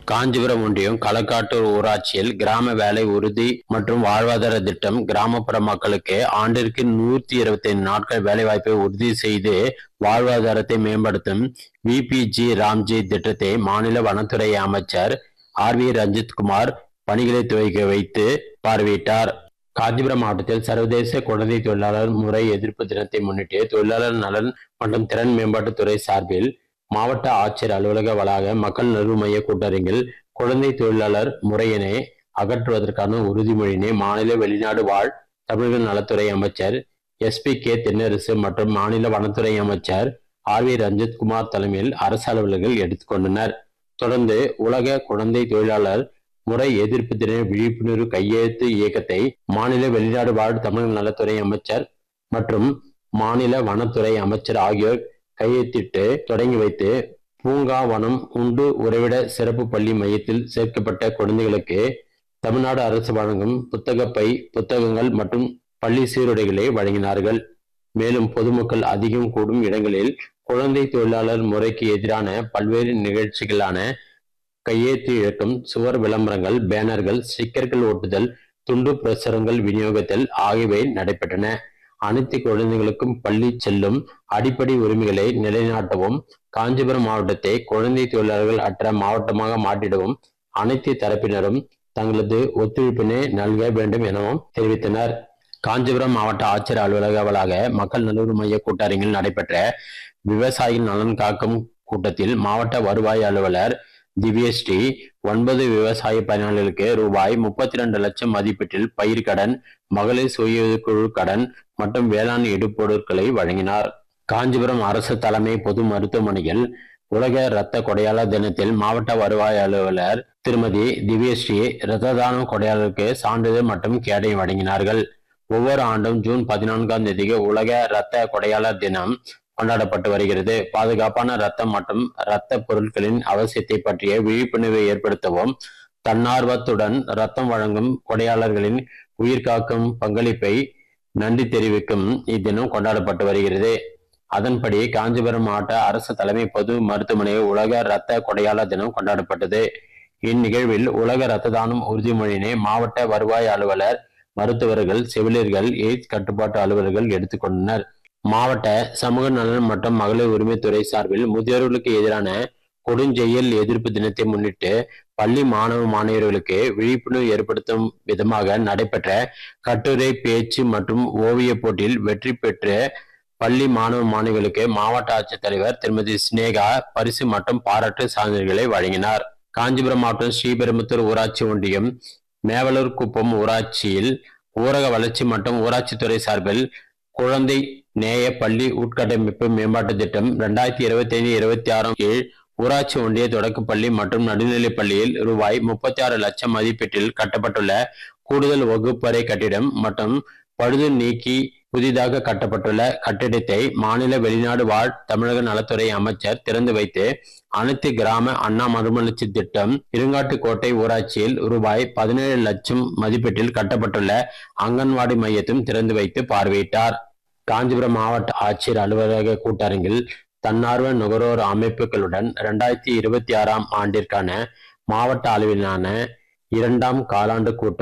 காஞ்சிபுரம் ஒன்றியம் களக்காட்டூர் ஊராட்சியில் கிராம வேலை உறுதி மற்றும் வாழ்வாதார திட்டம் கிராமப்புற மக்களுக்கு ஆண்டிற்கு நூற்றி இருபத்தி ஐந்து நாட்கள் வேலைவாய்ப்பை உறுதி செய்து வாழ்வாதாரத்தை மேம்படுத்தும் விபிஜி ராம்ஜி திட்டத்தை மாநில வனத்துறை அமைச்சர் ஆர் வி ரஞ்சித்குமார் பணிகளை துவக்கி வைத்து பார்வையிட்டார் காஞ்சிபுரம் மாவட்டத்தில் சர்வதேச குழந்தை தொழிலாளர் முறை எதிர்ப்பு தினத்தை முன்னிட்டு தொழிலாளர் நலன் மற்றும் திறன் மேம்பாட்டுத்துறை சார்பில் மாவட்ட ஆட்சியர் அலுவலக வளாக மக்கள் நல்வு மைய கூட்டரங்கில் குழந்தை தொழிலாளர் முறையினை அகற்றுவதற்கான உறுதிமொழியினை மாநில வெளிநாடு வாழ் தமிழக நலத்துறை அமைச்சர் எஸ்பி கே தென்னரசு மற்றும் மாநில வனத்துறை அமைச்சர் ஆர் வி ரஞ்சித்குமார் தலைமையில் அரசு அலுவலர்கள் எடுத்துக்கொண்டனர் தொடர்ந்து உலக குழந்தை தொழிலாளர் முறை எதிர்ப்பு தின விழிப்புணர்வு கையெழுத்து இயக்கத்தை மாநில வெளிநாடு வாழ் தமிழக நலத்துறை அமைச்சர் மற்றும் மாநில வனத்துறை அமைச்சர் ஆகியோர் கையெழுத்திட்டு தொடங்கி வைத்து பூங்கா வனம் உண்டு உறைவிட சிறப்பு பள்ளி மையத்தில் சேர்க்கப்பட்ட குழந்தைகளுக்கு தமிழ்நாடு அரசு வழங்கும் புத்தகப்பை புத்தகங்கள் மற்றும் பள்ளி சீருடைகளை வழங்கினார்கள் மேலும் பொதுமக்கள் அதிகம் கூடும் இடங்களில் குழந்தை தொழிலாளர் முறைக்கு எதிரான பல்வேறு நிகழ்ச்சிகளான கையெழுத்து இழக்கும் சுவர் விளம்பரங்கள் பேனர்கள் ஸ்டிக்கர்கள் ஒட்டுதல் துண்டு பிரசுரங்கள் விநியோகத்தில் ஆகியவை நடைபெற்றன அனைத்து குழந்தைகளுக்கும் பள்ளி செல்லும் அடிப்படை உரிமைகளை நிலைநாட்டவும் காஞ்சிபுரம் மாவட்டத்தை குழந்தை தொழிலாளர்கள் அற்ற மாவட்டமாக மாற்றிடவும் அனைத்து தரப்பினரும் தங்களது ஒத்துழைப்பினை நல்க வேண்டும் எனவும் தெரிவித்தனர் காஞ்சிபுரம் மாவட்ட ஆட்சியர் அலுவலக வளாக மக்கள் நலன் மைய கூட்டரங்கில் நடைபெற்ற விவசாயிகள் நலன் காக்கும் கூட்டத்தில் மாவட்ட வருவாய் அலுவலர் திவ்யஸ்ரீ ஒன்பது விவசாய பயனாளிகளுக்கு ரூபாய் முப்பத்தி ரெண்டு லட்சம் மதிப்பீட்டில் பயிர் கடன் மகளிர் சுய குழு கடன் மற்றும் வேளாண் இடுபொருட்களை வழங்கினார் காஞ்சிபுரம் அரசு தலைமை பொது மருத்துவமனையில் உலக இரத்த கொடையாளர் தினத்தில் மாவட்ட வருவாய் அலுவலர் திருமதி திவ்யஸ்ரீ இரத்த தானம் கொடையாளருக்கு சான்றிதழ் மற்றும் கேடை வழங்கினார்கள் ஒவ்வொரு ஆண்டும் ஜூன் பதினான்காம் தேதிக்கு உலக இரத்த கொடையாளர் தினம் கொண்டாடப்பட்டு வருகிறது பாதுகாப்பான ரத்தம் மற்றும் இரத்த பொருட்களின் அவசியத்தை பற்றிய விழிப்புணர்வை ஏற்படுத்தவும் தன்னார்வத்துடன் ரத்தம் வழங்கும் கொடையாளர்களின் உயிர் காக்கும் பங்களிப்பை நன்றி தெரிவிக்கும் இத்தினம் கொண்டாடப்பட்டு வருகிறது அதன்படி காஞ்சிபுரம் மாவட்ட அரசு தலைமை பொது மருத்துவமனையில் உலக இரத்த கொடையாளர் தினம் கொண்டாடப்பட்டது இந்நிகழ்வில் உலக இரத்த தானம் உறுதிமொழியினை மாவட்ட வருவாய் அலுவலர் மருத்துவர்கள் செவிலியர்கள் எய்ட்ஸ் கட்டுப்பாட்டு அலுவலர்கள் எடுத்துக்கொண்டனர் மாவட்ட சமூக நலன் மற்றும் மகளிர் உரிமைத்துறை சார்பில் முதியோர்களுக்கு எதிரான கொடுஞ்செயல் எதிர்ப்பு தினத்தை முன்னிட்டு பள்ளி மாணவ மாணவியர்களுக்கு விழிப்புணர்வு ஏற்படுத்தும் விதமாக நடைபெற்ற கட்டுரை பேச்சு மற்றும் ஓவிய போட்டியில் வெற்றி பெற்ற பள்ளி மாணவ மாணவிகளுக்கு மாவட்ட ஆட்சித்தலைவர் திருமதி சினேகா பரிசு மற்றும் பாராட்டு சான்றிதழ்களை வழங்கினார் காஞ்சிபுரம் மாவட்டம் ஸ்ரீபெரும்புத்தூர் ஊராட்சி ஒன்றியம் மேவலூர் குப்பம் ஊராட்சியில் ஊரக வளர்ச்சி மற்றும் ஊராட்சித்துறை சார்பில் குழந்தை நேய பள்ளி உட்கட்டமைப்பு மேம்பாட்டு திட்டம் ரெண்டாயிரத்தி இருபத்தி ஐந்து இருபத்தி ஆறாம் கீழ் ஊராட்சி ஒன்றிய தொடக்கப்பள்ளி மற்றும் நடுநிலைப் பள்ளியில் ரூபாய் முப்பத்தி ஆறு லட்சம் மதிப்பீட்டில் கட்டப்பட்டுள்ள கூடுதல் வகுப்பறை கட்டிடம் மற்றும் பழுது நீக்கி புதிதாக கட்டப்பட்டுள்ள கட்டிடத்தை மாநில வெளிநாடு வாழ் தமிழக நலத்துறை அமைச்சர் திறந்து வைத்து அனைத்து கிராம அண்ணா மறுமலர்ச்சி திட்டம் இருங்காட்டுக்கோட்டை ஊராட்சியில் ரூபாய் பதினேழு லட்சம் மதிப்பீட்டில் கட்டப்பட்டுள்ள அங்கன்வாடி மையத்தையும் திறந்து வைத்து பார்வையிட்டார் காஞ்சிபுரம் மாவட்ட ஆட்சியர் அலுவலக கூட்டரங்கில் தன்னார்வ நுகர்வோர் அமைப்புகளுடன் இரண்டாயிரத்தி இருபத்தி ஆறாம் ஆண்டிற்கான மாவட்ட அளவிலான இரண்டாம் காலாண்டு கூட்டம்